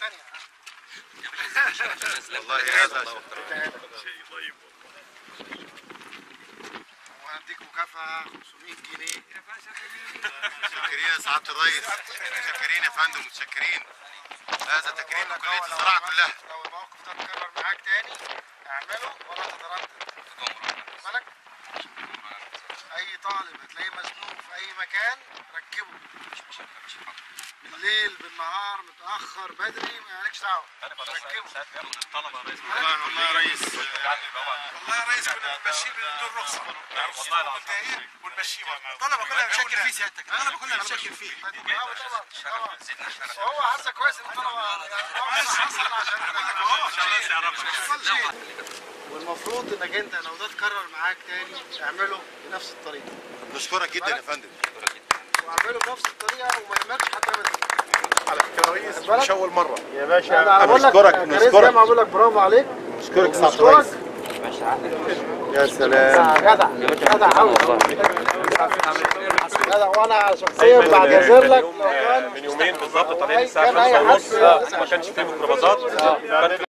تانية والله هذا شيء طيب وهديك مكافأة 500 جنيه متشكرين يا سعاده الرئيس متشكرين يا فندم متشكرين هذا تكريم من كليه الزراعه كلها لو الموقف ده اتكرر معاك تاني اعمله ولا تتردد بالك اي طالب هتلاقيه مزنوق في اي مكان ركبه بالليل بالنهار متاخر بدري مالكش دعوه ركبه والله والله يا ريس والله يا ريس كنا بنمشيه بدون رخصه والله العظيم ونمشيه الطلبه كلها بنشكل فيه سيادتك الطلبه كلها بنشكل فيه طبعا طبعا هو حظك كويس ان الطلبه يعني حصل عشان والمفروض انك انت لو ده اتكرر معاك تاني اعمله بنفس الطريقه نشكرك جدا يا فندم واعمله بنفس الطريقه وما يهمكش حتى ابدا على فكره يا ريس بالك؟ مش اول مره يا انا بقول لك نشكرك كريم زي نشكرك ما بقول لك برافو عليك نشكرك سعاده نشكرك الرئيس يا سلام جدع جدع قوي جدع وانا شخصيا بعتذر لك لو كان من يومين بالظبط طالعين أي- الساعه كان أي 5 ونص حد- ما كانش فيه ميكروباصات كان